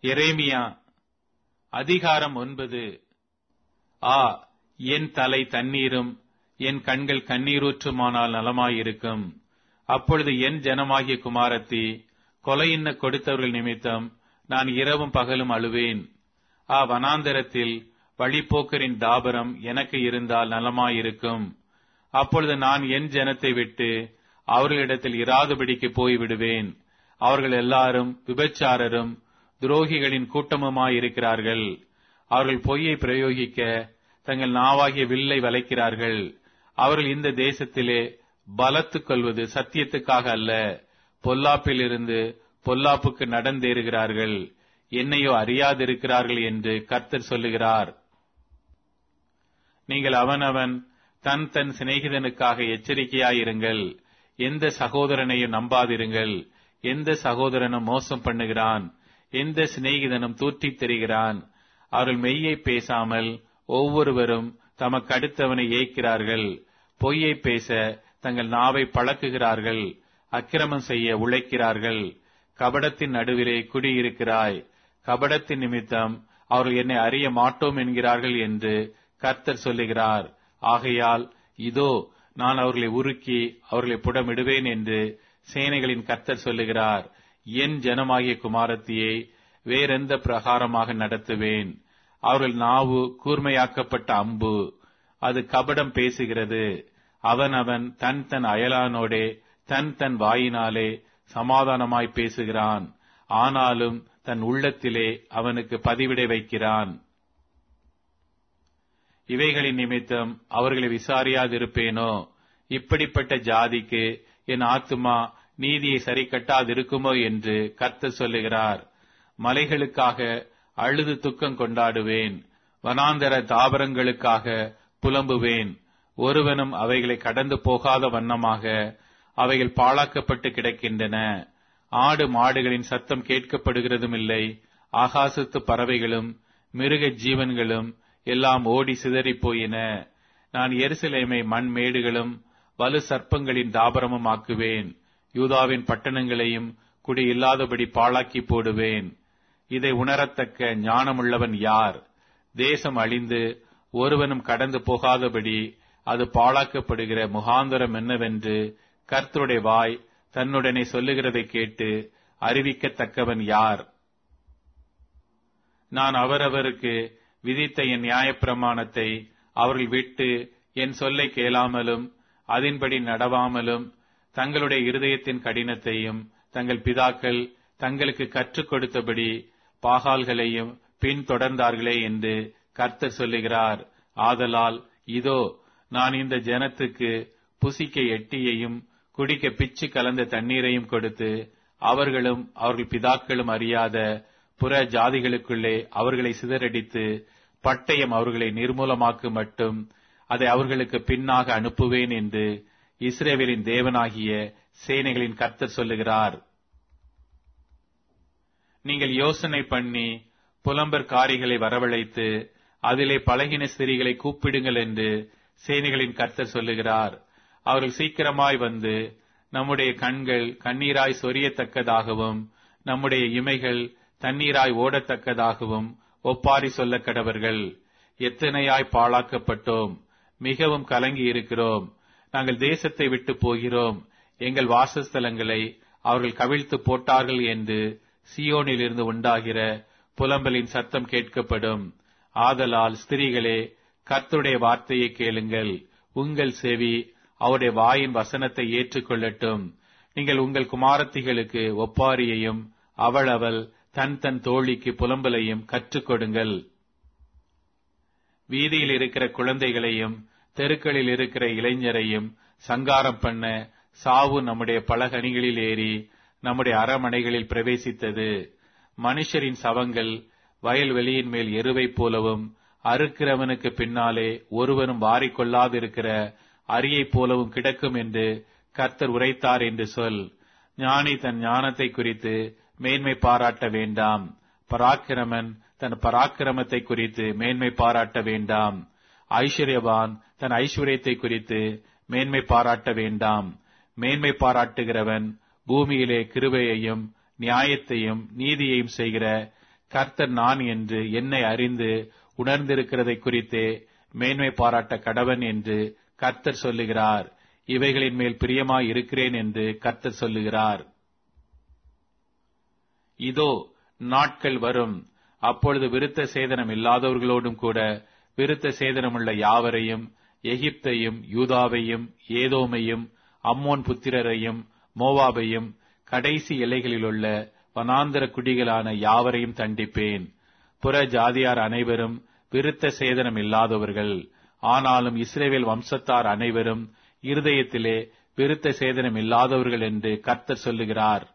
எரேமியா அதிகாரம் ஒன்பது ஆ என் தலை தண்ணீரும் என் கண்கள் கண்ணீரூற்றுமானால் நலமாயிருக்கும் அப்பொழுது என் ஜனமாகிய குமாரத்தி கொலையின்ன கொடுத்தவர்கள் நிமித்தம் நான் இரவும் பகலும் அழுவேன் ஆ வனாந்தரத்தில் வழிப்போக்கரின் தாபரம் எனக்கு இருந்தால் நலமாயிருக்கும் அப்பொழுது நான் என் ஜனத்தை விட்டு அவர்களிடத்தில் இராதபடிக்கு போய்விடுவேன் அவர்கள் எல்லாரும் விபச்சாரரும் துரோகிகளின் கூட்டமுமாயிருக்கிறார்கள் அவர்கள் பொய்யை பிரயோகிக்க தங்கள் நாவாகிய வில்லை வளைக்கிறார்கள் அவர்கள் இந்த தேசத்திலே பலத்துக் கொள்வது சத்தியத்துக்காக அல்ல பொல்லாப்பிலிருந்து பொல்லாப்புக்கு நடந்தேறுகிறார்கள் என்னையோ அறியாதிருக்கிறார்கள் என்று கர்த்தர் சொல்லுகிறார் நீங்கள் அவனவன் தன் தன் சிநேகிதனுக்காக எச்சரிக்கையாயிருங்கள் எந்த சகோதரனையும் நம்பாதிருங்கள் எந்த சகோதரனும் மோசம் பண்ணுகிறான் எந்த சிநேகிதனும் தூற்றித் தெரிகிறான் அவர்கள் மெய்யை பேசாமல் ஒவ்வொருவரும் தமக்கு அடுத்தவனை ஏய்க்கிறார்கள் பொய்யை பேச தங்கள் நாவை பழக்குகிறார்கள் அக்கிரமம் செய்ய உழைக்கிறார்கள் கபடத்தின் நடுவிலே குடியிருக்கிறாய் கபடத்தின் நிமித்தம் அவர்கள் என்னை அறிய மாட்டோம் என்கிறார்கள் என்று கர்த்தர் சொல்லுகிறார் ஆகையால் இதோ நான் அவர்களை உருக்கி அவர்களை புடமிடுவேன் என்று சேனைகளின் கர்த்தர் சொல்லுகிறார் என் ஜனமாகிய குமாரத்தியை வேறெந்த பிரகாரமாக நடத்துவேன் அவர்கள் நாவு கூர்மையாக்கப்பட்ட அம்பு அது கபடம் பேசுகிறது அவன் அவன் தன் தன் அயலானோடே தன் தன் வாயினாலே சமாதானமாய் பேசுகிறான் ஆனாலும் தன் உள்ளத்திலே அவனுக்கு பதிவிடை வைக்கிறான் இவைகளின் நிமித்தம் அவர்களை விசாரியாதிருப்பேனோ இப்படிப்பட்ட ஜாதிக்கு என் ஆத்துமா நீதியை சரி கட்டாதிருக்குமோ என்று கர்த்தர் சொல்லுகிறார் மலைகளுக்காக அழுது துக்கம் கொண்டாடுவேன் வனாந்தர தாவரங்களுக்காக புலம்புவேன் ஒருவனும் அவைகளை கடந்து போகாத வண்ணமாக அவைகள் பாழாக்கப்பட்டு கிடக்கின்றன ஆடு மாடுகளின் சத்தம் கேட்கப்படுகிறதும் இல்லை ஆகாசத்து பறவைகளும் மிருக ஜீவன்களும் எல்லாம் ஓடி சிதறிப் போயின நான் எருசலேமை மண் மேடுகளும் வலு சர்ப்பங்களின் தாபரமும் ஆக்குவேன் யூதாவின் பட்டணங்களையும் குடி இல்லாதபடி பாழாக்கி போடுவேன் இதை உணரத்தக்க ஞானமுள்ளவன் யார் தேசம் அழிந்து ஒருவனும் கடந்து போகாதபடி அது பாழாக்கப்படுகிற முகாந்தரம் என்னவென்று கர்த்தருடைய வாய் தன்னுடனே சொல்லுகிறதை கேட்டு அறிவிக்கத்தக்கவன் யார் நான் அவரவருக்கு விதித்த என் நியாயப்பிரமாணத்தை அவர்கள் விட்டு என் சொல்லை கேளாமலும் அதன்படி நடவாமலும் தங்களுடைய இருதயத்தின் கடினத்தையும் தங்கள் பிதாக்கள் தங்களுக்கு கற்றுக் கொடுத்தபடி பாகால்களையும் பின்தொடர்ந்தார்களே என்று கர்த்தர் சொல்லுகிறார் ஆதலால் இதோ நான் இந்த ஜனத்துக்கு புசிக்க எட்டியையும் குடிக்க பிச்சு கலந்த தண்ணீரையும் கொடுத்து அவர்களும் அவர்கள் பிதாக்களும் அறியாத புற ஜாதிகளுக்குள்ளே அவர்களை சிதறடித்து பட்டயம் அவர்களை நிர்மூலமாக்கு மட்டும் அதை அவர்களுக்கு பின்னாக அனுப்புவேன் என்று இஸ்ரேவேலின் தேவனாகிய சேனைகளின் கர்த்தர் சொல்லுகிறார் நீங்கள் யோசனை பண்ணி புலம்பர் காரிகளை வரவழைத்து அதிலே பழகின ஸ்திரீகளை கூப்பிடுங்கள் என்று சேனைகளின் கர்த்தர் சொல்லுகிறார் அவர்கள் சீக்கிரமாய் வந்து நம்முடைய கண்கள் கண்ணீராய் சொரியத்தக்கதாகவும் நம்முடைய இமைகள் தண்ணீராய் ஓடத்தக்கதாகவும் ஒப்பாரி சொல்ல கடவர்கள் எத்தனையாய் பாழாக்கப்பட்டோம் மிகவும் கலங்கி இருக்கிறோம் நாங்கள் தேசத்தை விட்டு போகிறோம் எங்கள் வாசஸ்தலங்களை அவர்கள் கவிழ்த்து போட்டார்கள் என்று சியோனில் இருந்து உண்டாகிற புலம்பலின் சத்தம் கேட்கப்படும் ஆதலால் ஸ்திரீகளே கர்த்தருடைய வார்த்தையை கேளுங்கள் உங்கள் செவி அவருடைய வாயின் வசனத்தை ஏற்றுக்கொள்ளட்டும் நீங்கள் உங்கள் குமாரத்திகளுக்கு ஒப்பாரியையும் அவள் அவள் தன் தன் தோழிக்கு புலம்பலையும் கற்றுக் கொடுங்கள் வீதியில் இருக்கிற குழந்தைகளையும் தெருக்களில் இருக்கிற இளைஞரையும் சங்காரம் பண்ண சாவு நம்முடைய பலகணிகளில் ஏறி நம்முடைய அரமனைகளில் பிரவேசித்தது மனுஷரின் சவங்கள் வயல்வெளியின் மேல் எருவைப் போலவும் அறுக்கிறவனுக்கு பின்னாலே ஒருவனும் வாரிக்கொள்ளாதிருக்கிற அரியைப் போலவும் கிடக்கும் என்று கர்த்தர் உரைத்தார் என்று சொல் ஞானி தன் ஞானத்தை குறித்து மேன்மை பாராட்ட வேண்டாம் பராக்கிரமன் தன் பராக்கிரமத்தை குறித்து மேன்மை பாராட்ட வேண்டாம் ஐஸ்வர்யவான் தன் ஐஸ்வர்யத்தை குறித்து மேன்மை பாராட்ட வேண்டாம் மேன்மை பாராட்டுகிறவன் பூமியிலே கிருபையையும் நியாயத்தையும் நீதியையும் செய்கிற கர்த்தர் நான் என்று என்னை அறிந்து உணர்ந்திருக்கிறதை குறித்தே மேன்மை பாராட்ட கடவன் என்று கர்த்தர் சொல்லுகிறார் இவைகளின் மேல் பிரியமாய் இருக்கிறேன் என்று கர்த்தர் சொல்லுகிறார் இதோ நாட்கள் வரும் அப்பொழுது விருத்த சேதனம் இல்லாதவர்களோடும் கூட விருத்த சேதனமுள்ள யாவரையும் எகிப்தையும் யூதாவையும் ஏதோமையும் அம்மோன் புத்திரரையும் மோவாபையும் கடைசி எல்லைகளிலுள்ள வனாந்தர குடிகளான யாவரையும் தண்டிப்பேன் புற ஜாதியார் அனைவரும் விருத்த சேதனம் இல்லாதவர்கள் ஆனாலும் இஸ்ரேவேல் வம்சத்தார் அனைவரும் இருதயத்திலே விருத்த சேதனம் இல்லாதவர்கள் என்று கர்த்தர் சொல்லுகிறார்